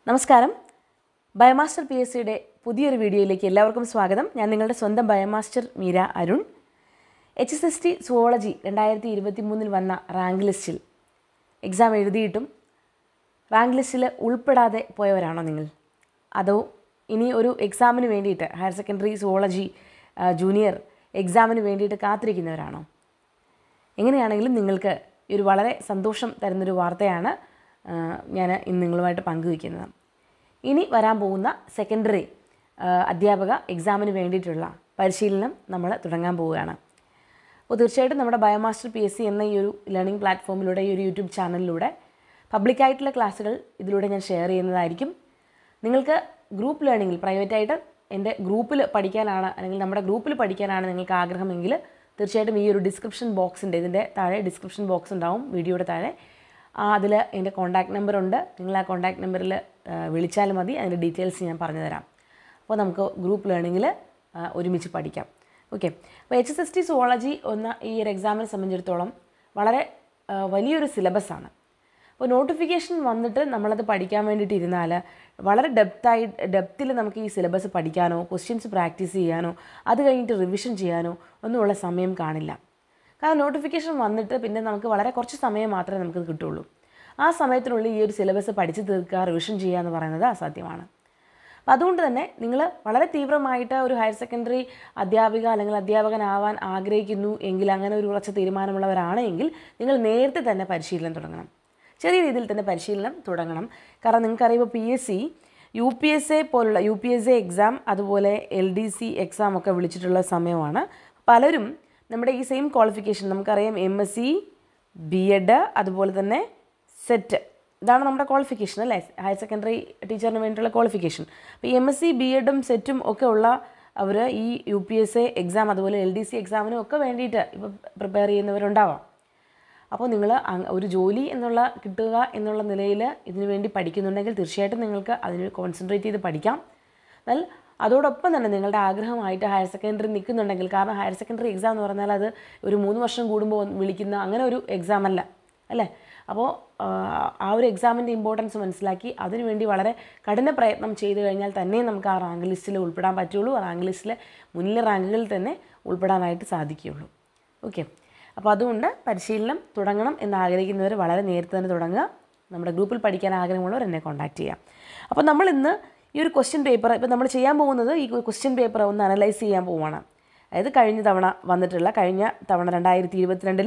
നമസ്കാരം ബയോമാസ്റ്റർ P S സിയുടെ പുതിയൊരു വീഡിയോയിലേക്ക് എല്ലാവർക്കും സ്വാഗതം ഞാൻ നിങ്ങളുടെ സ്വന്തം biomaster Meera Arun H S S T zoology രണ്ടായിരത്തി ഇരുപത്തി മൂന്നിൽ വന്ന റാങ്ക് ലിസ്റ്റിൽ എക്സാം എഴുതിയിട്ടും റാങ്ക് ലിസ്റ്റിൽ ഉൾപ്പെടാതെ പോയവരാണോ നിങ്ങൾ അതോ ഇനി ഒരു എക്സാമിന് വേണ്ടിയിട്ട് ഹയർ സെക്കൻഡറി സുവോളജി ജൂനിയർ എക്സാമിന് വേണ്ടിയിട്ട് കാത്തിരിക്കുന്നവരാണോ എങ്ങനെയാണെങ്കിലും നിങ്ങൾക്ക് ഈ ഒരു വളരെ സന്തോഷം തരുന്നൊരു വാർത്തയാണ് ആ, ഞാൻ ഇന്ന് നിങ്ങളുമായിട്ട് പങ്കുവയ്ക്കുന്നത് ഇനി വരാൻ പോകുന്ന സെക്കൻഡറി അധ്യാപക എക്സാമിന് വേണ്ടിയിട്ടുള്ള പരിശീലനം നമ്മൾ തുടങ്ങാൻ പോവുകയാണ് അപ്പോൾ തീർച്ചയായിട്ടും നമ്മുടെ ബയോമാസ്റ്റർ പി എസ് സി എന്ന ഈ ഒരു ലേണിംഗ് പ്ലാറ്റ്ഫോമിലൂടെ ഈ ഒരു യൂട്യൂബ് ചാനലിലൂടെ പബ്ലിക്കായിട്ടുള്ള ക്ലാസ്സുകൾ ഇതിലൂടെ ഞാൻ ഷെയർ ചെയ്യുന്നതായിരിക്കും നിങ്ങൾക്ക് ഗ്രൂപ്പ് ലേണിങ്ങിൽ പ്രൈവറ്റായിട്ട് എൻ്റെ ഗ്രൂപ്പിൽ പഠിക്കാനാണ് അല്ലെങ്കിൽ നമ്മുടെ ഗ്രൂപ്പിൽ പഠിക്കാനാണ് നിങ്ങൾക്ക് ആഗ്രഹമെങ്കിൽ തീർച്ചയായിട്ടും ഈ ഒരു ഡിസ്ക്രിപ്ഷൻ ബോക്സ് ഉണ്ട് ഇതിൻ്റെ താഴെ ഡിസ്ക്രിപ്ഷൻ ബോക്സ് ഉണ്ടാവും വീഡിയോയുടെ താഴെ അതിൽ എൻ്റെ കോൺടാക്ട് നമ്പർ ഉണ്ട് നിങ്ങൾ ആ കോൺടാക്ട് നമ്പറിൽ വിളിച്ചാൽ മതി അതിൻ്റെ ഡീറ്റെയിൽസ് ഞാൻ പറഞ്ഞു തരാം അപ്പോൾ നമുക്ക് ഗ്രൂപ്പ് ലേണിങ്ങിൽ ഒരുമിച്ച് പഠിക്കാം ഓക്കെ അപ്പോൾ H S S T zoology എന്ന ഈ ഒരു എക്സാമിനെ സംബന്ധിച്ചിടത്തോളം വളരെ ആ, വലിയൊരു സിലബസാണ് അപ്പോൾ നോട്ടിഫിക്കേഷൻ വന്നിട്ട് നമ്മളത് പഠിക്കാൻ വേണ്ടിയിട്ട് ഇരുന്നാൽ വളരെ ഡെപ്തായി ഡെപ്തിൽ നമുക്ക് ഈ സിലബസ് പഠിക്കാനോ ക്വസ്റ്റ്യൻസ് പ്രാക്ടീസ് ചെയ്യാനോ അത് കഴിഞ്ഞിട്ട് റിവിഷൻ ചെയ്യാനോ ഒന്നുമുള്ള സമയം കാണില്ല കാരണം നോട്ടിഫിക്കേഷൻ വന്നിട്ട് പിന്നെ നമുക്ക് വളരെ കുറച്ച് സമയം മാത്രമേ നമുക്ക് കിട്ടുള്ളൂ ആ സമയത്തിനുള്ളിൽ ഈ ഒരു സിലബസ് പഠിച്ച് തീർക്കുക റിവിഷൻ ചെയ്യുക എന്ന് പറയുന്നത് അസാധ്യമാണ് അപ്പോൾ അതുകൊണ്ട് തന്നെ നിങ്ങൾ വളരെ തീവ്രമായിട്ട് ഒരു ഹയർ സെക്കൻഡറി അധ്യാപിക അല്ലെങ്കിൽ അധ്യാപകനാവാൻ ആഗ്രഹിക്കുന്നു എങ്കിൽ അങ്ങനെ ഒരു ഉറച്ച തീരുമാനമുള്ളവരാണ് എങ്കിൽ നിങ്ങൾ നേരത്തെ തന്നെ പരിശീലനം തുടങ്ങണം ചെറിയ രീതിയിൽ തന്നെ പരിശീലനം തുടങ്ങണം കാരണം നിങ്ങൾക്കറിയുമ്പോൾ P S C U P S A പോലുള്ള U P S A exam അതുപോലെ എൽ ഡി സി എക്സാം ഒക്കെ വിളിച്ചിട്ടുള്ള സമയമാണ് പലരും നമ്മുടെ ഈ സെയിം ക്വാളിഫിക്കേഷൻ നമുക്കറിയാം M S C B Ed അതുപോലെ തന്നെ സെറ്റ് ഇതാണ് നമ്മുടെ ക്വാളിഫിക്കേഷൻ അല്ലേ ഹയർ സെക്കൻഡറി ടീച്ചറിന് വേണ്ടിയിട്ടുള്ള ക്വാളിഫിക്കേഷൻ അപ്പോൾ എം എസ് സി ബി എഡും സെറ്റും ഒക്കെ ഉള്ള അവർ ഈ U P S A exam അതുപോലെ എൽ ഡി സി എക്സാമിനും ഒക്കെ വേണ്ടിയിട്ട് ഇപ്പോൾ പ്രിപ്പയർ ചെയ്യുന്നവരുണ്ടാവാം അപ്പോൾ നിങ്ങൾ ഒരു ജോലി എന്നുള്ള കിട്ടുക എന്നുള്ള നിലയിൽ ഇതിനു വേണ്ടി പഠിക്കുന്നുണ്ടെങ്കിൽ തീർച്ചയായിട്ടും നിങ്ങൾക്ക് അതിന് കോൺസെൻട്രേറ്റ് ചെയ്ത് പഠിക്കാം എന്നാൽ അതോടൊപ്പം തന്നെ നിങ്ങളുടെ ആഗ്രഹമായിട്ട് ഹയർ സെക്കൻഡറി നിൽക്കുന്നുണ്ടെങ്കിൽ കാരണം ഹയർ സെക്കൻഡറി എക്സാം എന്ന് പറഞ്ഞാൽ അത് ഒരു മൂന്ന് വർഷം കൂടുമ്പോൾ വന്ന് വിളിക്കുന്ന അങ്ങനെ ഒരു എക്സാം അല്ല അല്ലേ അപ്പോൾ ആ, ആ ഒരു എക്സാമിൻ്റെ ഇമ്പോർട്ടൻസ് മനസ്സിലാക്കി അതിനുവേണ്ടി വളരെ കഠിന പ്രയത്നം ചെയ്തു കഴിഞ്ഞാൽ തന്നെ നമുക്ക് ആ റാങ്ക് ലിസ്റ്റിൽ ഉൾപ്പെടാൻ പറ്റുള്ളൂ ആ റാങ്ക് ലിസ്റ്റിലെ മുന്നിലെ റാങ്കുകളിൽ തന്നെ ഉൾപ്പെടാനായിട്ട് സാധിക്കുകയുള്ളൂ ഓക്കെ അപ്പോൾ അതുകൊണ്ട് പരിശീലനം തുടങ്ങണം എന്ന് ആഗ്രഹിക്കുന്നവർ വളരെ നേരത്തെ തന്നെ തുടങ്ങുക നമ്മുടെ ഗ്രൂപ്പിൽ പഠിക്കാൻ ആഗ്രഹമുള്ളവർ എന്നെ കോൺടാക്റ്റ് ചെയ്യാം അപ്പോൾ നമ്മൾ ഇന്ന് ഈ ഒരു ക്വസ്റ്റ്യൻ പേപ്പർ ഇപ്പോൾ നമ്മൾ ചെയ്യാൻ പോകുന്നത് ഈ ക്വസ്റ്റ്യൻ പേപ്പർ ഒന്ന് അനലൈസ് ചെയ്യാൻ പോവുകയാണ് അതായത് കഴിഞ്ഞ തവണ വന്നിട്ടുള്ള കഴിഞ്ഞ തവണ രണ്ടായിരത്തി ഇരുപത്തിരണ്ടിൽ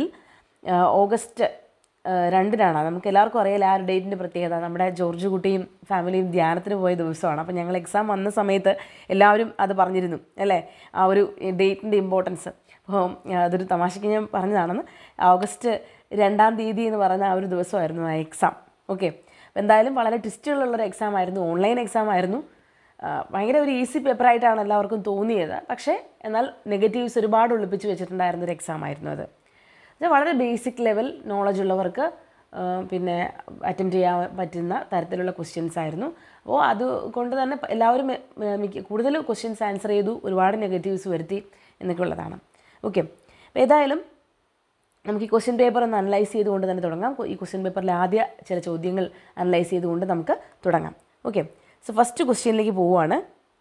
ഓഗസ്റ്റ് ആ, രണ്ടിനാണ് നമുക്ക് എല്ലാവർക്കും അറിയാലോ ആ ഒരു ഡേറ്റിൻ്റെ പ്രത്യേകത നമ്മുടെ ജോർജ് കുട്ടിയും ഫാമിലിയും ധ്യാനത്തിന് പോയ ദിവസമാണ് അപ്പോൾ ഞങ്ങൾ എക്സാം വന്ന സമയത്ത് എല്ലാവരും അത് പറഞ്ഞിരുന്നു അല്ലേ ആ ഒരു ഡേറ്റിൻ്റെ ഇമ്പോർട്ടൻസ് അപ്പോൾ അതൊരു തമാശയ്ക്ക് ഞാൻ പറഞ്ഞതാണെന്ന് ഓഗസ്റ്റ് രണ്ടാം തീയതി എന്ന് പറയുന്ന ആ ഒരു ദിവസമായിരുന്നു ആ എക്സാം ഓക്കെ അപ്പോൾ എന്തായാലും വളരെ ട്വിസ്റ്റുകളുള്ളൊരു എക്സാം ആയിരുന്നു ഓൺലൈൻ എക്സാം ആയിരുന്നു ആ, ഭയങ്കര ഒരു ഈസി പേപ്പറായിട്ടാണ് എല്ലാവർക്കും തോന്നിയത് പക്ഷേ എന്നാൽ നെഗറ്റീവ്സ് ഒരുപാട് ഒളിപ്പിച്ച് വെച്ചിട്ടുണ്ടായിരുന്ന ഒരു എക്സാം ആയിരുന്നു അത് ഇത് വളരെ ബേസിക് ലെവൽ നോളജ് ഉള്ളവർക്ക് ആ, പിന്നെ അറ്റംപ്റ്റ് ചെയ്യാൻ പറ്റുന്ന തരത്തിലുള്ള ക്വസ്റ്റ്യൻസ് ആയിരുന്നു അപ്പോൾ അതുകൊണ്ട് തന്നെ പ- എല്ലാവരും എ- ഏ, മിക്ക കൂടുതൽ ക്വസ്റ്റ്യൻസ് ആൻസർ ചെയ്തു ഒരുപാട് നെഗറ്റീവ്സ് വരുത്തി എന്നൊക്കെ ഉള്ളതാണ് ഓക്കെ അപ്പോൾ ഏതായാലും നമുക്ക് ഈ ക്വസ്റ്റ്യൻ പേപ്പർ ഒന്ന് അനലൈസ് ചെയ്തുകൊണ്ട് തന്നെ തുടങ്ങാം ഈ ക്വസ്റ്റ്യൻ പേപ്പറിലെ ആദ്യ ചില ചോദ്യങ്ങൾ അനലൈസ് ചെയ്തുകൊണ്ട് നമുക്ക് തുടങ്ങാം ഓക്കെ സോ ഫസ്റ്റ് ക്വസ്റ്റ്യനിലേക്ക് പോവുകയാണ്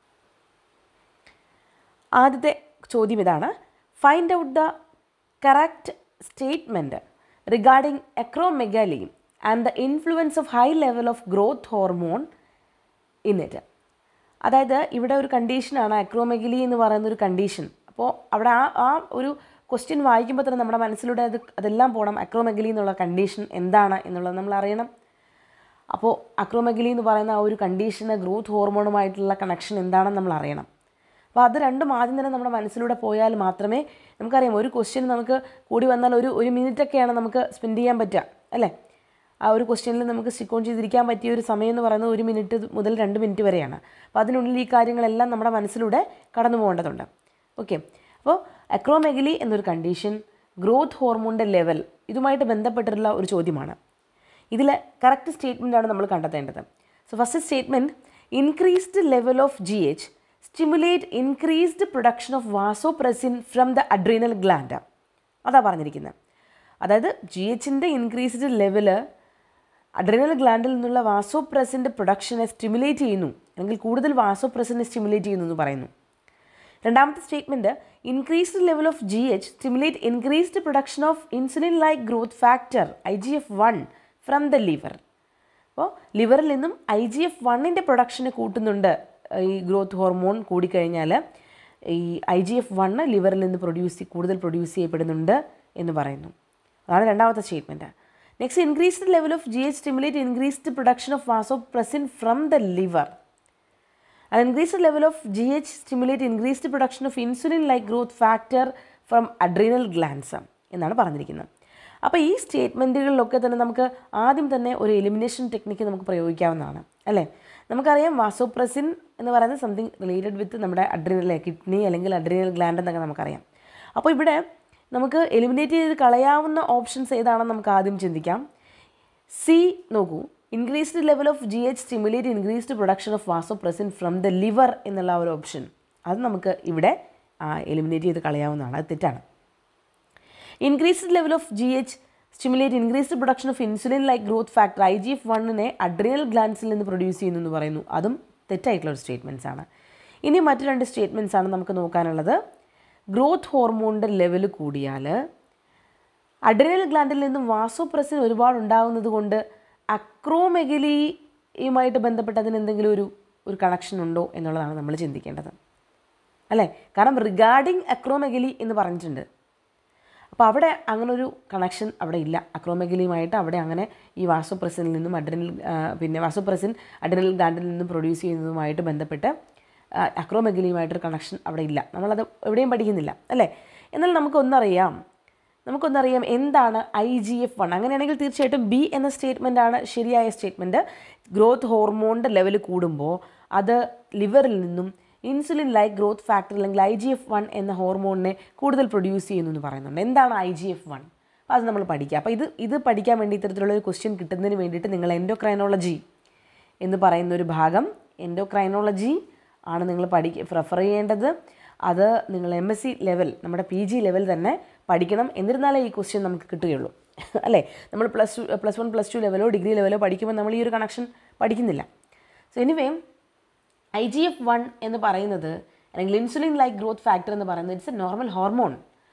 ആദ്യത്തെ ചോദ്യം ഇതാണ് find out the correct statement regarding acromegaly and the influence of high level of growth hormone in it അതായത് ഇവിടെ ഒരു കണ്ടീഷനാണ് അക്രോമെഗലി എന്ന് പറയുന്ന ഒരു കണ്ടീഷൻ അപ്പോൾ അവിടെ ആ ആ ഒരു ക്വസ്റ്റ്യൻ വായിക്കുമ്പോൾ തന്നെ നമ്മുടെ മനസ്സിലൂടെ അത് അതെല്ലാം പോകണം അക്രോമെഗലി എന്നുള്ള കണ്ടീഷൻ എന്താണ് എന്നുള്ളത് നമ്മൾ അറിയണം അപ്പോൾ അക്രോമെഗലി എന്ന് പറയുന്ന ആ ഒരു കണ്ടീഷന് ഗ്രോത്ത് ഹോർമോണുമായിട്ടുള്ള കണക്ഷൻ എന്താണെന്ന് നമ്മൾ അറിയണം അപ്പോൾ അത് രണ്ടും ആദ്യം തന്നെ നമ്മുടെ മനസ്സിലൂടെ പോയാൽ മാത്രമേ നമുക്കറിയാം ഒരു ക്വസ്റ്റ്യൻ നമുക്ക് കൂടി വന്നാൽ ഒരു ഒരു മിനിറ്റൊക്കെയാണ് നമുക്ക് സ്പെൻഡ് ചെയ്യാൻ പറ്റുക അല്ലേ ആ ഒരു ക്വസ്റ്റ്യനിൽ നമുക്ക് സ്റ്റിക്ക് ഓൺ ചെയ്തിരിക്കാൻ പറ്റിയ ഒരു സമയം എന്ന് പറയുന്നത് ഒരു മിനിറ്റ് മുതൽ രണ്ട് മിനിറ്റ് വരെയാണ് അപ്പോൾ അതിനുള്ളിൽ ഈ കാര്യങ്ങളെല്ലാം നമ്മുടെ മനസ്സിലൂടെ കടന്നു പോകേണ്ടതുണ്ട് ഓക്കെ അപ്പോൾ അക്രോമെഗലി എന്നൊരു കണ്ടീഷൻ ഗ്രോത്ത് ഹോർമോണിൻ്റെ ലെവൽ ഇതുമായിട്ട് ബന്ധപ്പെട്ടിട്ടുള്ള ഒരു ചോദ്യമാണ് ഇതിൽ കറക്റ്റ് സ്റ്റേറ്റ്മെൻ്റ് ആണ് നമ്മൾ കണ്ടെത്തേണ്ടത് so first statement increased level of G H stimulate increased production of vasopressin from the adrenal gland അതാ പറഞ്ഞിരിക്കുന്നത് അതായത് ജി എച്ചിൻ്റെ ഇൻക്രീസ്ഡ് ലെവല് അഡ്രിനൽ ഗ്ലാൻഡിൽ നിന്നുള്ള വാസോപ്രസിൻ്റെ പ്രൊഡക്ഷനെ സ്റ്റിമുലേറ്റ് ചെയ്യുന്നു അല്ലെങ്കിൽ കൂടുതൽ വാസോപ്രസിനെ സ്റ്റിമുലേറ്റ് ചെയ്യുന്നു എന്ന് പറയുന്നു രണ്ടാമത്തെ statement increased level of G H stimulate increased production of insulin like growth factor I G F one from the liver അപ്പോൾ ലിവറിൽ നിന്നും ഐ ജി എഫ് വണ്ണിൻ്റെ പ്രൊഡക്ഷന് കൂട്ടുന്നുണ്ട് ഈ ഗ്രോത്ത് ഹോർമോൺ കൂടിക്കഴിഞ്ഞാൽ ഈ ഐ ജി എഫ് വണ്ണ് ലിവറിൽ നിന്ന് പ്രൊഡ്യൂസ് കൂടുതൽ പ്രൊഡ്യൂസ് ചെയ്യപ്പെടുന്നുണ്ട് എന്ന് പറയുന്നു അതാണ് രണ്ടാമത്തെ statement next increased level of G H stimulate increased production of vasopressin from the liver An increased level of GH stimulate increased production of insulin-like growth factor from adrenal glands എന്നാണ് പറഞ്ഞിരിക്കുന്നത് അപ്പോൾ ഈ സ്റ്റേറ്റ്മെൻറ്റുകളിലൊക്കെ തന്നെ നമുക്ക് ആദ്യം തന്നെ ഒരു എലിമിനേഷൻ ടെക്നിക്ക് നമുക്ക് പ്രയോഗിക്കാവുന്നതാണ് അല്ലേ നമുക്കറിയാം വാസോപ്രസിൻ എന്ന് പറയുന്നത് സംതിങ് റിലേറ്റഡ് വിത്ത് നമ്മുടെ അഡ്രിനൽ കിഡ്നി അല്ലെങ്കിൽ അഡ്രിനൽ ഗ്ലാൻഡ് എന്നൊക്കെ നമുക്കറിയാം അപ്പോൾ ഇവിടെ നമുക്ക് എലിമിനേറ്റ് ചെയ്ത് കളയാവുന്ന ഓപ്ഷൻസ് ഏതാണെന്ന് നമുക്ക് ആദ്യം ചിന്തിക്കാം സി നോക്കൂ increased level of G H stimulate increased production of vasopressin from the liver എന്നുള്ള ഒരു ഓപ്ഷൻ അത് നമുക്ക് ഇവിടെ എലിമിനേറ്റ് ചെയ്ത് കളയാവുന്നതാണ് അത് തെറ്റാണ് increased level of G H stimulate increased production of insulin like growth factor I G F വണ്ണിനെ അഡ്രിനൽ ഗ്ലാൻസിൽ നിന്ന് പ്രൊഡ്യൂസ് ചെയ്യുന്നു എന്ന് പറയുന്നു അതും തെറ്റായിട്ടുള്ള ഒരു സ്റ്റേറ്റ്മെൻറ്റ്സ് ആണ് ഇനി മറ്റു രണ്ട് സ്റ്റേറ്റ്മെൻറ്റ്സ് ആണ് നമുക്ക് നോക്കാനുള്ളത് ഗ്രോത്ത് ഹോർമോണിൻ്റെ ലെവൽ കൂടിയാൽ അഡ്രിനൽ ഗ്ലാൻഡിൽ നിന്നും വാസോപ്രസിൻ ഒരുപാട് ഉണ്ടാകുന്നത് കൊണ്ട് അക്രോമെഗലിയുമായിട്ട് ബന്ധപ്പെട്ട് അതിന് എന്തെങ്കിലും ഒരു ഒരു കണക്ഷൻ ഉണ്ടോ എന്നുള്ളതാണ് നമ്മൾ ചിന്തിക്കേണ്ടത് അല്ലേ കാരണം റിഗാർഡിങ് അക്രോമെഗലി എന്ന് പറഞ്ഞിട്ടുണ്ട് അപ്പോൾ അവിടെ അങ്ങനെ ഒരു കണക്ഷൻ അവിടെ ഇല്ല അക്രോമെഗലിയുമായിട്ട് അവിടെ അങ്ങനെ ഈ വാസോപ്രസിനിൽ നിന്നും അഡ്രിനൽ പിന്നെ വാസോപ്രസിൻ അഡ്രിനൽ ഗ്ലാൻഡിൽ നിന്നും പ്രൊഡ്യൂസ് ചെയ്യുന്നതുമായിട്ട് ബന്ധപ്പെട്ട് അക്രോമെഗലിയുമായിട്ടൊരു കണക്ഷൻ അവിടെ ഇല്ല നമ്മളത് എവിടെയും പഠിക്കുന്നില്ല അല്ലേ എന്നാൽ നമുക്കൊന്നറിയാം നമുക്കൊന്നറിയാം എന്താണ് ഐ ജി എഫ് വൺ അങ്ങനെയാണെങ്കിൽ തീർച്ചയായിട്ടും ബി എന്ന സ്റ്റേറ്റ്മെൻ്റ് ആണ് ശരിയായ സ്റ്റേറ്റ്മെൻറ്റ് ഗ്രോത്ത് ഹോർമോണിൻ്റെ ലെവൽ കൂടുമ്പോൾ അത് ലിവറിൽ നിന്നും ഇൻസുലിൻ ലൈക്ക് ഗ്രോത്ത് ഫാക്ടർ അല്ലെങ്കിൽ ഐ ജി എഫ് വൺ എന്ന ഹോർമോണിനെ കൂടുതൽ പ്രൊഡ്യൂസ് ചെയ്യുന്നു എന്ന് പറയുന്നുണ്ട് എന്താണ് ഐ ജി എഫ് വൺ അപ്പോൾ അത് നമ്മൾ പഠിക്കുക അപ്പോൾ ഇത് ഇത് പഠിക്കാൻ വേണ്ടി ഇത്തരത്തിലുള്ള ഒരു ക്വസ്റ്റ്യൻ കിട്ടുന്നതിന് വേണ്ടിയിട്ട് നിങ്ങൾ എൻഡോക്രൈനോളജി എന്ന് പറയുന്ന ഒരു ഭാഗം എൻഡോക്രൈനോളജി ആണ് നിങ്ങൾ പഠിക്ക പ്രിഫർ ചെയ്യേണ്ടത് അത് നിങ്ങൾ എം എസ് സി ലെവൽ നമ്മുടെ പി ജി ലെവൽ തന്നെ പഠിക്കണം എന്നിരുന്നാലേ ഈ ക്വസ്റ്റ്യൻ നമുക്ക് കിട്ടുകയുള്ളൂ അല്ലേ നമ്മൾ plus two plus one plus two ലെവലോ ഡിഗ്രി ലെവലോ പഠിക്കുമ്പോൾ നമ്മൾ ഈ ഒരു കണക്ഷൻ പഠിക്കുന്നില്ല so anyway I G F one എന്ന് പറയുന്നത് അല്ലെങ്കിൽ ഇൻസുലിൻ ലൈക്ക് ഗ്രോത്ത് ഫാക്ടർ എന്ന് പറയുന്നത് it's a normal hormone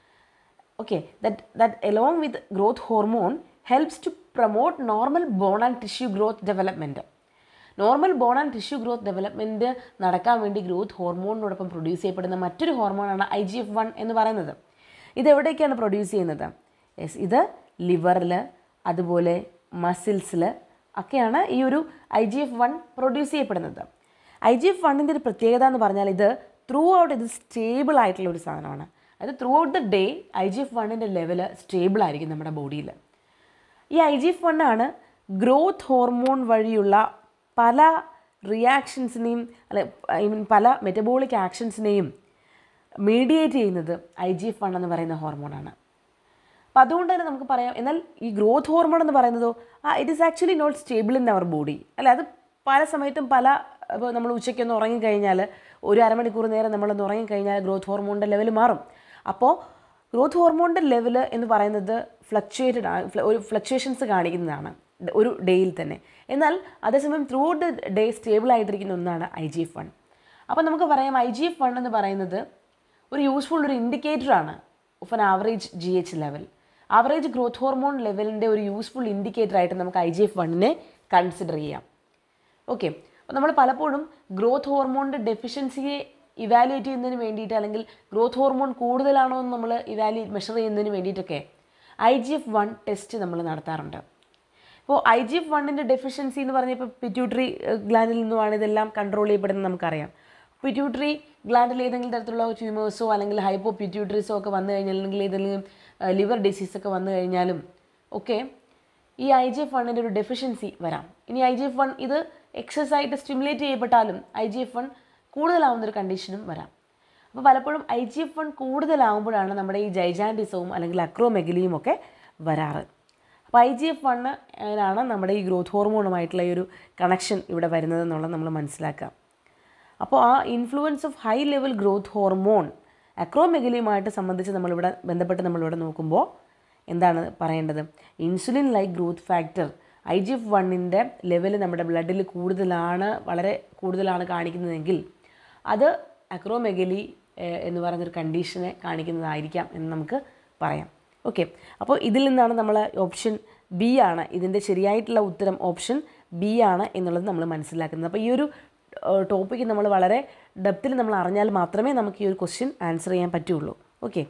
okay that that along with growth hormone helps to promote normal bone and tissue growth development normal bone and tissue growth development നടക്കാൻ വേണ്ടി growth ഹോർമോണിനോടൊപ്പം produce ചെയ്യപ്പെടുന്ന മറ്റൊരു ഹോർമോണാണ് I G F one എന്ന് പറയുന്നത് ഇത് എവിടേക്കാണ് produce ചെയ്യുന്നത് യെസ് ഇത് ലിവറിൽ അതുപോലെ മസിൽസിൽ ഒക്കെയാണ് ഈ ഒരു I G F one produce ചെയ്യപ്പെടുന്നത് ഐ ജി എഫ് വണ്ണിൻ്റെ ഒരു പ്രത്യേകത എന്ന് പറഞ്ഞാൽ ഇത് ത്രൂ ഔട്ട് ഇത് സ്റ്റേബിൾ ആയിട്ടുള്ള ഒരു സാധനമാണ് അതായത് throughout the day I G F വണ്ണിൻ്റെ ലെവൽ സ്റ്റേബിൾ ആയിരിക്കും നമ്മുടെ ബോഡിയിൽ ഈ ഐ ജി എഫ് വണ്ണാണ് ഗ്രോത്ത് ഹോർമോൺ വഴിയുള്ള പല റിയാക്ഷൻസിനെയും അല്ലെ ഐ മീൻ പല മെറ്റബോളിക് ആക്ഷൻസിനെയും മീഡിയേറ്റ് ചെയ്യുന്നത് ഐ ജി എഫ് വൺ എന്ന് പറയുന്ന ഹോർമോണാണ് അപ്പം അതുകൊണ്ട് തന്നെ നമുക്ക് പറയാം എന്നാൽ ഈ ഗ്രോത്ത് ഹോർമോൺ എന്ന് പറയുന്നതോ ആ it is actually not stable in our body അല്ല അത് പല സമയത്തും പല ഇപ്പോൾ നമ്മൾ ഉച്ചയ്ക്കൊന്ന് ഉറങ്ങിക്കഴിഞ്ഞാൽ ഒരു അരമണിക്കൂർ നേരം നമ്മളൊന്ന് ഉറങ്ങിക്കഴിഞ്ഞാൽ ഗ്രോത്ത് ഹോർമോണിൻ്റെ ലെവൽ മാറും അപ്പോൾ ഗ്രോത്ത് ഹോർമോണിൻ്റെ ലെവൽ എന്ന് പറയുന്നത് ഫ്ലക്ച്വേറ്റഡ് ആണ് ഫ്ല- ഒരു ഫ്ലക്ച്വേഷൻസ് കാണിക്കുന്നതാണ് ഡ- ഒരു ഡേയിൽ തന്നെ എന്നാൽ അതേസമയം throughout the day stable ആയിട്ടിരിക്കുന്ന ഒന്നാണ് ഐ ജി എഫ് വൺ അപ്പോൾ നമുക്ക് പറയാം ഐ ജി എഫ് വൺ എന്ന് പറയുന്നത് ഒരു യൂസ്ഫുൾ ഒരു ഇൻഡിക്കേറ്ററാണ് of an average G H level average growth hormone ലെവലിൻ്റെ ഒരു യൂസ്ഫുൾ ഇൻഡിക്കേറ്റർ ആയിട്ട് നമുക്ക് ഐ ജി എഫ് വണ്ണിനെ കൺസിഡർ ചെയ്യാം ഓക്കെ അപ്പോൾ നമ്മൾ പലപ്പോഴും ഗ്രോത്ത് ഹോർമോണിൻ്റെ ഡെഫിഷ്യൻസിയെ ഇവാലുവേറ്റ് ചെയ്യുന്നതിന് വേണ്ടിയിട്ട് അല്ലെങ്കിൽ ഗ്രോത്ത് ഹോർമോൺ കൂടുതലാണോ എന്ന് നമ്മൾ ഇവാലുവേറ്റ് മെഷർ ചെയ്യുന്നതിന് വേണ്ടിയിട്ടൊക്കെ I G F one test നമ്മൾ നടത്താറുണ്ട് ഇപ്പോൾ ഐ ജി എഫ് വണ്ണിൻ്റെ ഡെഫിഷ്യൻസി എന്ന് പറഞ്ഞാൽ ഇപ്പോൾ പിറ്റ്യൂട്ടറി ഗ്ലാൻഡിൽ നിന്നുമാണ് ഇതെല്ലാം കൺട്രോൾ ചെയ്യപ്പെടുന്നത് നമുക്കറിയാം പിറ്റ്യൂട്ടറി ഗ്ലാൻഡിൽ ഏതെങ്കിലും തരത്തിലുള്ള ട്യൂമേഴ്സോ അല്ലെങ്കിൽ ഹൈപ്പോ പിറ്റ്യൂട്ടറീസോ ഒക്കെ വന്നു കഴിഞ്ഞാൽ അല്ലെങ്കിൽ ഏതെങ്കിലും ലിവർ ഡിസീസ് ഒക്കെ വന്നു കഴിഞ്ഞാലും ഒക്കെ ഈ ഐ ജി എഫ് വണ്ണിൻ്റെ ഒരു ഡെഫിഷ്യൻസി വരാം ഇനി ഐ ജി എഫ് വൺ ഇത് എക്സസ് ആയിട്ട് സ്റ്റിമുലേറ്റ് ചെയ്യപ്പെട്ടാലും ഐ ജി എഫ് വൺ കൂടുതലാവുന്ന ഒരു കണ്ടീഷനും വരാം അപ്പോൾ പലപ്പോഴും ഐ ജി എഫ് വൺ കൂടുതലാവുമ്പോഴാണ് നമ്മുടെ ഈ ജൈജാൻഡിസവും അല്ലെങ്കിൽ അക്രോമെഗലിയും ഒക്കെ വരാറ് അപ്പോൾ ഐ ജി എഫ് വണ്ണിനാണ് നമ്മുടെ ഈ ഗ്രോത്ത് ഹോർമോണുമായിട്ടുള്ള ഈ ഒരു കണക്ഷൻ ഇവിടെ വരുന്നത് എന്നുള്ളത് നമ്മൾ മനസ്സിലാക്കുക അപ്പോൾ ആ influence of high level growth hormone അക്രോമെഗലിയുമായിട്ട് സംബന്ധിച്ച് നമ്മളിവിടെ ബന്ധപ്പെട്ട് നമ്മളിവിടെ നോക്കുമ്പോൾ എന്താണ് പറയേണ്ടത് insulin like growth factor I G F വണ്ണിൻ്റെ ലെവൽ നമ്മുടെ ബ്ലഡിൽ കൂടുതലാണ് വളരെ കൂടുതലാണ് കാണിക്കുന്നതെങ്കിൽ അത് അക്രോമെഗലി എന്ന് പറയുന്നൊരു കണ്ടീഷനെ കാണിക്കുന്നതായിരിക്കാം എന്ന് നമുക്ക് പറയാം ഓക്കെ അപ്പോൾ ഇതിൽ നിന്നാണ് നമ്മൾ ഓപ്ഷൻ ബി ആണ് ഇതിൻ്റെ ശരിയായിട്ടുള്ള ഉത്തരം ഓപ്ഷൻ ബി ആണ് എന്നുള്ളത് നമ്മൾ മനസ്സിലാക്കുന്നത് അപ്പോൾ ഈ ഒരു ടോപ്പിക്ക് നമ്മൾ വളരെ ഡെപ്തിൽ നമ്മൾ അറിഞ്ഞാൽ മാത്രമേ നമുക്ക് ഈ ഒരു ക്വസ്റ്റ്യൻ ആൻസർ ചെയ്യാൻ പറ്റുള്ളൂ ഓക്കെ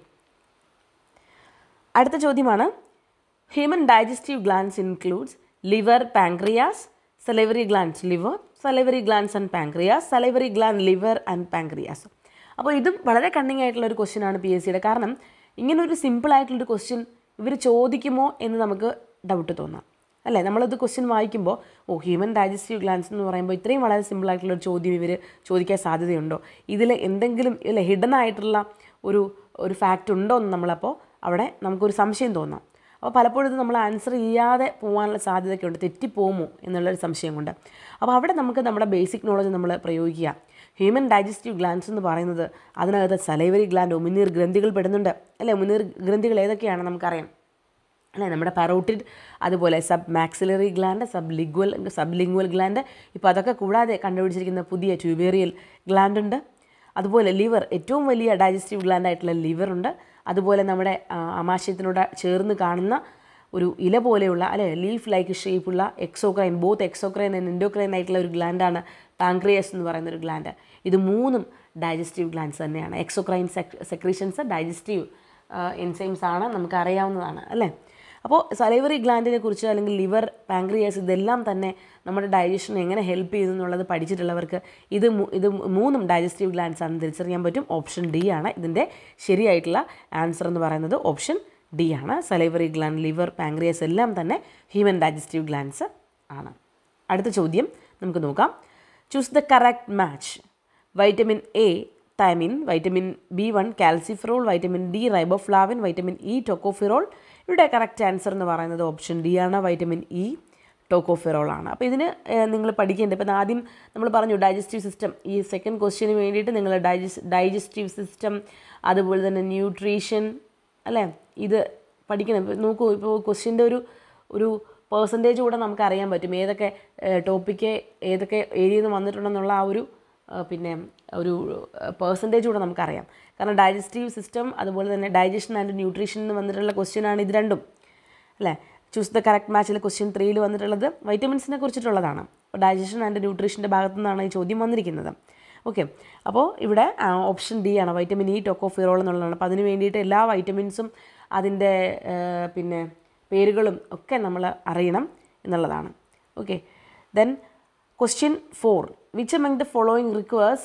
അടുത്ത ചോദ്യമാണ് human digestive glands includes liver pancreas salivary glands liver salivary glands and pancreas salivary gland liver and pancreas അപ്പോൾ ഇതും വളരെ കണ്ണിങ് ആയിട്ടുള്ള ഒരു ക്വസ്റ്റ്യൻ ആണ് പി എസ് സിയുടെ കാരണം ഇങ്ങനെ ഒരു സിമ്പിൾ ആയിട്ടുള്ളൊരു ക്വസ്റ്റ്യൻ ഇവർ ചോദിക്കുമോ എന്ന് നമുക്ക് ഡൗട്ട് തോന്നാം അല്ലേ നമ്മളത് ക്വസ്റ്റ്യൻ വായിക്കുമ്പോൾ ഓ ഹ്യൂമൻ ഡൈജസ്റ്റീവ് ഗ്ലാൻസ് എന്ന് പറയുമ്പോൾ ഇത്രയും വളരെ സിമ്പിൾ ആയിട്ടുള്ള ഒരു ചോദ്യം ഇവർ ചോദിക്കാൻ സാധ്യതയുണ്ടോ ഇതിൽ എന്തെങ്കിലും അല്ലെ ഹിഡൻ ആയിട്ടുള്ള ഒരു ഒരു ഫാക്റ്റ് ഉണ്ടോ എന്ന് നമ്മളപ്പോൾ അവിടെ നമുക്കൊരു സംശയം തോന്നാം അപ്പോൾ പലപ്പോഴും ഇത് നമ്മൾ ആൻസർ ചെയ്യാതെ പോകാനുള്ള സാധ്യതയൊക്കെ ഉണ്ട് തെറ്റിപ്പോകുമോ എന്നുള്ളൊരു സംശയം കൊണ്ട് അപ്പോൾ അവിടെ നമുക്ക് നമ്മുടെ ബേസിക് നോളജ് നമ്മൾ പ്രയോഗിക്കുക ഹ്യൂമൻ ഡൈജസ്റ്റീവ് ഗ്ലാൻസ് എന്ന് പറയുന്നത് അതിനകത്ത് സലൈവറി ഗ്ലാൻഡ് ഉമിനീർ ഗ്രന്ഥികൾ പെടുന്നുണ്ട് അല്ലേ ഉമിനീർ ഗ്രന്ഥികൾ ഏതൊക്കെയാണ് നമുക്കറിയാം അല്ലേ നമ്മുടെ പരോട്ടിഡ് അതുപോലെ submaxillary gland sublingual sublingual gland ഇപ്പോൾ അതൊക്കെ കൂടാതെ കണ്ടുപിടിച്ചിരിക്കുന്ന പുതിയ ട്യൂബേറിയൽ ഗ്ലാൻഡ് ഉണ്ട് അതുപോലെ ലിവർ ഏറ്റവും വലിയ ഡൈജസ്റ്റീവ് ഗ്ലാൻഡ് ആയിട്ടുള്ള ലിവർ ഉണ്ട് അതുപോലെ നമ്മുടെ ആ, ആമാശയത്തിനോട് ചേർന്ന് കാണുന്ന ഒരു ഇല പോലെയുള്ള അല്ലെ ലീഫ് ലൈക്ക് ഷേപ്പുള്ള exocrine both exocrine and endocrine ആയിട്ടുള്ള ഒരു ഗ്ലാൻഡാണ് പാങ്ക്രിയസ് എന്ന് പറയുന്ന ഒരു ഗ്ലാൻഡ് ഇത് മൂന്നും ഡൈജസ്റ്റീവ് ഗ്ലാൻഡ്സ് തന്നെയാണ് എക്സോക്രൈൻ സെക്രീഷൻസ് ഡൈജസ്റ്റീവ് എൻസൈംസ് ആണ് നമുക്ക് അറിയാവുന്നതാണ് അല്ലേ അപ്പോൾ സലൈവറി ഗ്ലാൻഡിനെ കുറിച്ച് അല്ലെങ്കിൽ ലിവർ പാങ്ക്രിയാസ് ഇതെല്ലാം തന്നെ നമ്മുടെ ഡൈജഷൻ എങ്ങനെ ഹെൽപ്പ് ചെയ്യുന്നു എന്നുള്ളത് പഠിച്ചിട്ടുള്ളവർക്ക് ഇത് മൂ- ഇത് മൂന്നും ഡൈജസ്റ്റീവ് ഗ്ലാൻഡ്സ് ആണെന്ന് തിരിച്ചറിയാൻ പറ്റും ഓപ്ഷൻ ഡി ആണ് ഇതിൻ്റെ ശരിയായിട്ടുള്ള ആൻസർ എന്ന് പറയുന്നത് ഓപ്ഷൻ ഡി ആണ് സലൈവറി ഗ്ലാൻഡ് ലിവർ പാങ്ക്രിയാസ് എല്ലാം തന്നെ ഹ്യൂമൻ ഡൈജസ്റ്റീവ് ഗ്ലാൻഡ്സ് ആണ് അടുത്ത ചോദ്യം നമുക്ക് നോക്കാം choose the correct match vitamin A thiamine vitamin B one calciferol vitamin D riboflavin vitamin E tocopherol ഇവിടെ കറക്റ്റ് ആൻസർ എന്ന് പറയുന്നത് ഓപ്ഷൻ ഡി ആണ് വൈറ്റമിൻ ഇ ടോക്കോഫിറോൾ ആണ് അപ്പോൾ ഇതിന് നിങ്ങൾ പഠിക്കേണ്ടത് ഇപ്പം ആദ്യം നമ്മൾ പറഞ്ഞു ഡൈജസ്റ്റീവ് സിസ്റ്റം ഈ സെക്കൻഡ് ക്വസ്റ്റ്യന് വേണ്ടിയിട്ട് നിങ്ങൾ ഡൈജസ് ഡൈജസ്റ്റീവ് സിസ്റ്റം അതുപോലെ തന്നെ ന്യൂട്രീഷൻ അല്ലേ ഇത് പഠിക്കണം ഇപ്പോൾ നോക്കൂ ഇപ്പോൾ ക്വസ്റ്റ്യൻ്റെ ഒരു ഒരു പേഴ്സൻറ്റേജ് കൂടെ നമുക്ക് അറിയാൻ പറ്റും ഏതൊക്കെ ടോപ്പിക്ക് ഏതൊക്കെ ഏരിയയിൽ നിന്ന് വന്നിട്ടുണ്ടെന്നുള്ള ആ ഒരു ആ, പിന്നെ ഒരു പേഴ്സൻറ്റേജ് കൂടെ നമുക്കറിയാം കാരണം ഡൈജസ്റ്റീവ് സിസ്റ്റം അതുപോലെ തന്നെ ഡൈജഷൻ ആൻഡ് ന്യൂട്രീഷൻ എന്ന് വന്നിട്ടുള്ള ക്വസ്റ്റ്യൻ ആണ് ഇത് രണ്ടും അല്ലേ ചൂസ് ദ കറക്റ്റ് മാച്ചിൽ ക്വസ്റ്റ്യൻ ത്രീയിൽ വന്നിട്ടുള്ളത് വൈറ്റമിൻസിനെ കുറിച്ചിട്ടുള്ളതാണ് ഡൈജഷൻ ആൻഡ് ന്യൂട്രീഷൻ്റെ ഭാഗത്തു നിന്നാണ് ഈ ചോദ്യം വന്നിരിക്കുന്നത് ഓക്കെ അപ്പോൾ ഇവിടെ ഓപ്ഷൻ ഡി ആണ് വൈറ്റമിൻ ഇ ടൊക്കോഫിറോൾ എന്നുള്ളതാണ് അപ്പോൾ അതിന് വേണ്ടിയിട്ട് എല്ലാ വൈറ്റമിൻസും അതിൻ്റെ ആ, പിന്നെ പേരുകളും ഒക്കെ നമ്മൾ അറിയണം എന്നുള്ളതാണ് okay then question four which among the following requires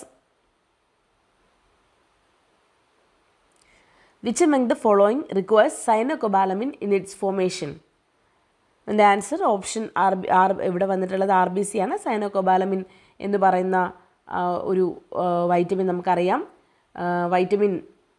which among the following requires cyanocobalamin in its formation അതിൻ്റെ answer option R B R ഇവിടെ വന്നിട്ടുള്ളത് ആർ ബി സി ആണ് സൈനോകൊബാലമിൻ എന്ന് പറയുന്ന ആ, ഒരു വൈറ്റമിൻ നമുക്കറിയാം ആ, വൈറ്റമിൻ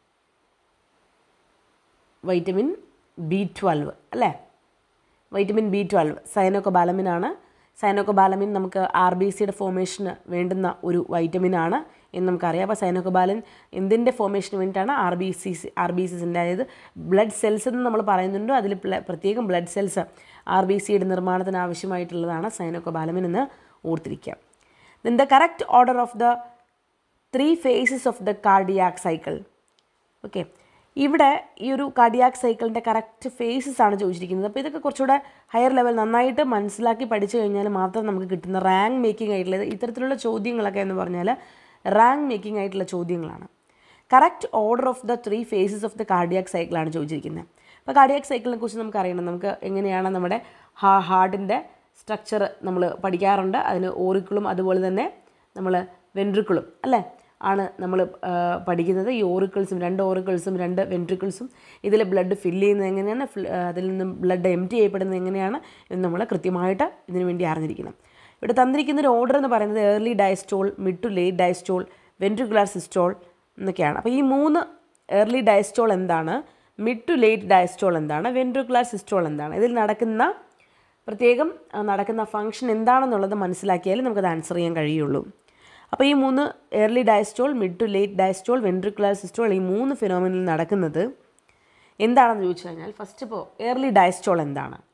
വൈറ്റമിൻ ബി ട്വൽവ് അല്ലേ വൈറ്റമിൻ ബി ട്വൽവ് സൈനോകൊബാലമിനാണ് സൈനോകൊബാലമിൻ നമുക്ക് ആർ ബി സിയുടെ ഫോർമേഷന് വേണ്ടുന്ന ഒരു വൈറ്റമിനാണ് എന്ന് നമുക്കറിയാം അപ്പോൾ സൈനോകൊബാലൻ എന്തിൻ്റെ ഫോർമേഷന് വേണ്ടിയിട്ടാണ് R B C R B സിസിൻ്റെ അതായത് ബ്ലഡ് സെൽസ് എന്ന് നമ്മൾ പറയുന്നുണ്ട് അതിൽ പ്ല- പ്രത്യേകം ബ്ലഡ് സെൽസ് ആർ ബി സിയുടെ നിർമ്മാണത്തിന് ആവശ്യമായിട്ടുള്ളതാണ് സൈനോകൊബാലമിൻ എന്ന് ഓർത്തിരിക്കുക then the correct order of the three phases of the cardiac cycle okay ഇവിടെ ഈ ഒരു കാർഡിയാക് സൈക്കിളിൻ്റെ കറക്റ്റ് ഫേസസ് ആണ് ചോദിച്ചിരിക്കുന്നത് അപ്പോൾ ഇതൊക്കെ കുറച്ചുകൂടെ ഹയർ ലെവൽ നന്നായിട്ട് മനസ്സിലാക്കി പഠിച്ചു കഴിഞ്ഞാൽ മാത്രം നമുക്ക് കിട്ടുന്ന റാങ്ക് മേക്കിംഗ് ആയിട്ടുള്ള ഇത്തരത്തിലുള്ള ചോദ്യങ്ങളൊക്കെ എന്ന് പറഞ്ഞാൽ റാങ്ക് മേക്കിംഗ് ആയിട്ടുള്ള ചോദ്യങ്ങളാണ് correct order of the three phases of the cardiac സൈക്കിളാണ് ചോദിച്ചിരിക്കുന്നത് അപ്പോൾ കാർഡിയാക് സൈക്കിളിനെ കുറിച്ച് നമുക്ക് അറിയണം നമുക്ക് എങ്ങനെയാണ് നമ്മുടെ ഹാ ഹാർട്ടിൻ്റെ സ്ട്രക്ചർ നമ്മൾ പഠിക്കാറുണ്ട് അതിന് ഓറിക്കിളും അതുപോലെ തന്നെ നമ്മൾ വെൻട്രിക്കിളും അല്ലേ ആണ് നമ്മൾ പഠിക്കുന്നത് ഈ ഓറിക്കിൾസും രണ്ട് ഓറിക്കിൾസും രണ്ട് വെൻട്രിക്കിൾസും ഇതിൽ ബ്ലഡ് ഫില്ല് ചെയ്യുന്നത് എങ്ങനെയാണ് ഫിൽ- ആ, അതിൽ നിന്നും ബ്ലഡ് എം ടി ചെയ്യപ്പെടുന്നത് എങ്ങനെയാണ് എന്ന് നമ്മൾ കൃത്യമായിട്ട് ഇതിനു വേണ്ടി അറിഞ്ഞിരിക്കണം ഇവിടെ തന്നിരിക്കുന്ന ഒരു ഓർഡർ എന്ന് പറയുന്നത് early diastole mid to late diastole ventricular systole എന്നൊക്കെയാണ് അപ്പോൾ ഈ മൂന്ന് ഏർലി ഡയസ്റ്റോൾ എന്താണ് മിഡ് ടു ലേറ്റ് ഡയസ്റ്റോൾ എന്താണ് വെൻട്രിക്കുലാർ സിസ്റ്റോൾ എന്താണ് ഇതിൽ നടക്കുന്ന പ്രത്യേകം ആ, നടക്കുന്ന ഫംഗ്ഷൻ എന്താണെന്നുള്ളത് മനസ്സിലാക്കിയാലേ നമുക്കത് ആൻസർ ചെയ്യാൻ കഴിയുള്ളൂ അപ്പോൾ ഈ മൂന്ന് early diastole mid to late diastole ventricular systole ഈ മൂന്ന് ഫിനോമിനിൽ നടക്കുന്നത് എന്താണെന്ന് ചോദിച്ചു കഴിഞ്ഞാൽ ഫസ്റ്റ് ഇപ്പോൾ ഏർലി ഡയസ്റ്റോൾ എന്താണ്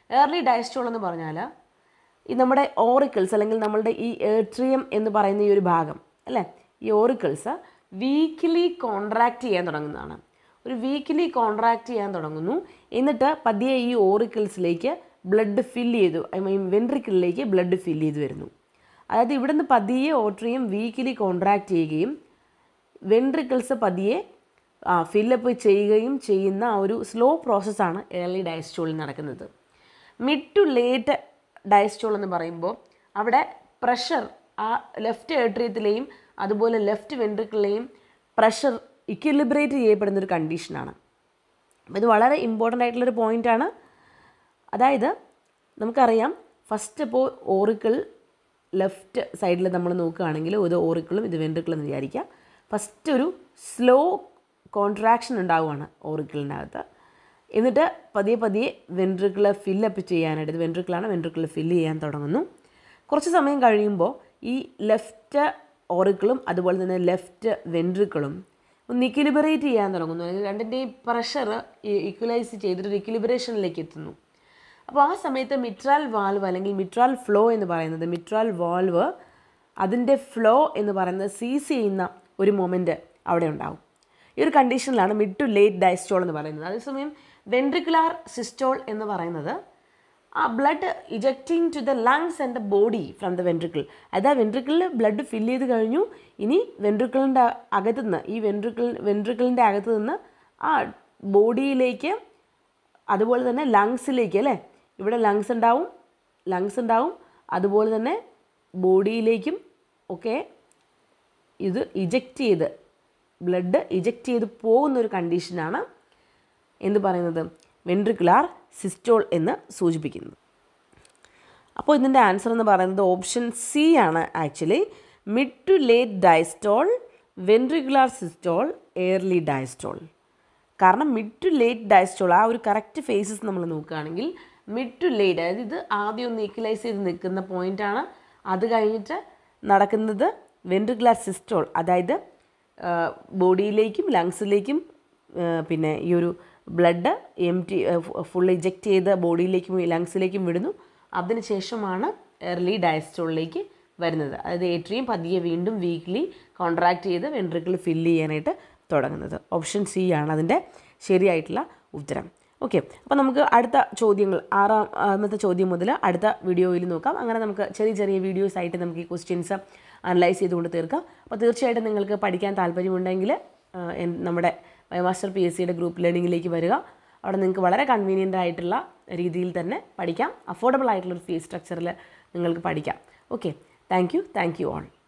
ഏർലി ഡയസ്റ്റോൾ എന്ന് പറഞ്ഞാൽ ഈ നമ്മുടെ ഓറിക്കിൾസ് അല്ലെങ്കിൽ നമ്മളുടെ ഈ ഏട്രിയം എന്ന് പറയുന്ന ഈ ഒരു ഭാഗം അല്ലേ ഈ ഓറിക്കിൾസ് വീക്കിലി കോൺട്രാക്റ്റ് ചെയ്യാൻ തുടങ്ങുന്നതാണ് ഒരു വീക്കിലി കോൺട്രാക്റ്റ് ചെയ്യാൻ തുടങ്ങുന്നു എന്നിട്ട് പതിയെ ഈ ഓറിക്കിൾസിലേക്ക് ബ്ലഡ് ഫില്ല് ചെയ്തു ഐ മീൻ വെൻട്രിക്കിളിലേക്ക് ബ്ലഡ് ഫില്ല് ചെയ്ത് വരുന്നു അതായത് ഇവിടുന്ന് പതിയെ ഓട്രിയം വീക്കിലി കോൺട്രാക്റ്റ് ചെയ്യുകയും വെൻട്രിക്കിൾസ് പതിയെ ഫില്ലപ്പ് ചെയ്യുകയും ചെയ്യുന്ന ആ ഒരു സ്ലോ പ്രോസസ്സാണ് ഏർലി ഡയസ്റ്റോളിൽ നടക്കുന്നത് മിഡ് ടു ലേറ്റ് ഡയസ്റ്റോൾ എന്ന് പറയുമ്പോൾ അവിടെ പ്രഷർ ആ ലെഫ്റ്റ് ഏട്രിയത്തിലെയും അതുപോലെ ലെഫ്റ്റ് വെൻട്രിക്കിളിലെയും പ്രഷർ ഇക്വിലിബ്രേറ്റ് ചെയ്യപ്പെടുന്ന ഒരു കണ്ടീഷനാണ് അപ്പോൾ ഇത് വളരെ ഇമ്പോർട്ടൻ്റ് ആയിട്ടുള്ളൊരു പോയിൻ്റാണ് അതായത് നമുക്കറിയാം ഫസ്റ്റ് ഇപ്പോൾ ഓറിക്കിൾ ലെഫ്റ്റ് സൈഡിൽ നമ്മൾ നോക്കുകയാണെങ്കിൽ ഇത് ഓറിക്കിളും ഇത് വെൻട്രിക്കിളും എന്ന് വിചാരിക്കുക ഫസ്റ്റ് ഒരു സ്ലോ കോൺട്രാക്ഷൻ ഉണ്ടാവുകയാണ് ഓറിക്കിളിനകത്ത് എന്നിട്ട് പതിയെ പതിയെ വെൻട്രിക്കിൾ ഫില്ലപ്പ് ചെയ്യാനായിട്ട് ഇത് വെൻട്രിക്കിളാണ് വെൻട്രിക്കിൾ ഫില്ല് ചെയ്യാൻ തുടങ്ങുന്നു കുറച്ച് സമയം കഴിയുമ്പോൾ ഈ ലെഫ്റ്റ് ഓറിക്കിളും അതുപോലെ തന്നെ ലെഫ്റ്റ് വെൻട്രിക്കിളും ഒന്ന് ഇക്വിലിബറേറ്റ് ചെയ്യാൻ തുടങ്ങുന്നു അല്ലെങ്കിൽ രണ്ടിൻ്റെയും പ്രഷർ ഇക്വലൈസ് ചെയ്തിട്ട് ഒരു ഇക്വിലിബറേഷനിലേക്ക് എത്തുന്നു അപ്പോൾ ആ സമയത്ത് മിട്രാൽ വാൽവ് അല്ലെങ്കിൽ മിട്രാൽ ഫ്ലോ എന്ന് പറയുന്നത് മിട്രാൽ വാൽവ് അതിൻ്റെ ഫ്ലോ എന്ന് പറയുന്നത് സീസ് ചെയ്യുന്ന ഒരു മൊമെൻറ്റ് അവിടെ ഉണ്ടാവും ഈ ഒരു കണ്ടീഷനിലാണ് മിഡ് ടു ലേറ്റ് ഡയസ്റ്റോൾ എന്ന് പറയുന്നത് അതേസമയം വെൻട്രിക്കുലാർ സിസ്റ്റോൾ എന്ന് പറയുന്നത് ആ blood ejecting to the lungs and the body from the ventricle അതായത് ആ വെൻട്രിക്കിളിൽ ബ്ലഡ് ഫില്ല് ചെയ്ത് കഴിഞ്ഞു ഇനി വെൻട്രിക്കിളിൻ്റെ അകത്ത് നിന്ന് ഈ വെൻട്രിക്കിൾ വെൻട്രിക്കിളിൻ്റെ അകത്ത് നിന്ന് ആ ബോഡിയിലേക്ക് അതുപോലെ തന്നെ ലങ്സിലേക്ക് അല്ലേ ഇവിടെ ലങ്സ് ഉണ്ടാവും ലങ്സ് ഉണ്ടാവും അതുപോലെ തന്നെ ബോഡിയിലേക്കും ഒക്കെ ഇത് ഇജക്റ്റ് ചെയ്ത് ബ്ലഡ് ഇജക്റ്റ് ചെയ്ത് പോകുന്ന ഒരു കണ്ടീഷനാണ് എന്ത് പറയുന്നത് വെൻട്രിക്കുലാർ സിസ്റ്റോൾ എന്ന് സൂചിപ്പിക്കുന്നത് അപ്പോൾ ഇതിൻ്റെ ആൻസർ എന്ന് പറയുന്നത് ഓപ്ഷൻ സി ആണ് actually mid to late diastole ventricular systole early diastole കാരണം മിഡ് ടു ലേറ്റ് ഡയസ്റ്റോൾ ആ ഒരു കറക്റ്റ് ഫേസസ് നമ്മൾ നോക്കുകയാണെങ്കിൽ മിഡ് ടു ലേറ്റ് അതായത് ഇത് ആദ്യം ഒന്ന് ഈക്വലൈസ് ചെയ്ത് നിൽക്കുന്ന പോയിൻ്റാണ് അത് കഴിഞ്ഞിട്ട് നടക്കുന്നത് വെൻട്രിക്കുലാർ സിസ്റ്റോൾ അതായത് ബോഡിയിലേക്കും ലങ്സിലേക്കും പിന്നെ ഈ ഒരു blood empty full eject ചെയ്ത് ബോഡിയിലേക്കും ലങ്സിലേക്കും വിടുന്നു അതിനുശേഷമാണ് എർലി ഡയസ്റ്റോളിലേക്ക് വരുന്നത് അതായത് ഏട്രിയും പതിയെ വീണ്ടും വീക്ക്ലി കോൺട്രാക്ട് ചെയ്ത് വെൻട്രിക്കിൾ ഫില്ല് ചെയ്യാനായിട്ട് തുടങ്ങുന്നത് ഓപ്ഷൻ സി ആണ് അതിൻ്റെ ശരിയായിട്ടുള്ള ഉത്തരം ഓക്കെ അപ്പോൾ നമുക്ക് അടുത്ത ചോദ്യങ്ങൾ ആറാമത്തെ ചോദ്യം മുതൽ അടുത്ത വീഡിയോയിൽ നോക്കാം അങ്ങനെ നമുക്ക് ചെറിയ ചെറിയ വീഡിയോസ് ആയിട്ട് നമുക്ക് ഈ ക്വസ്റ്റ്യൻസ് അനലൈസ് ചെയ്തുകൊണ്ട് തീർക്കാം അപ്പോൾ തീർച്ചയായിട്ടും നിങ്ങൾക്ക് പഠിക്കാൻ താല്പര്യമുണ്ടെങ്കിൽ നമ്മുടെ മാസ്റ്റർ പി എസ് സിയുടെ ഗ്രൂപ്പ് ലേണിങ്ങിലേക്ക് വരിക അവിടെ നിങ്ങൾക്ക് വളരെ കൺവീനിയൻ്റ് ആയിട്ടുള്ള രീതിയിൽ തന്നെ പഠിക്കാം അഫോർഡബിൾ ആയിട്ടുള്ള ഒരു ഫീസ് സ്ട്രക്ചറിൽ നിങ്ങൾക്ക് പഠിക്കാം okay thank you thank you all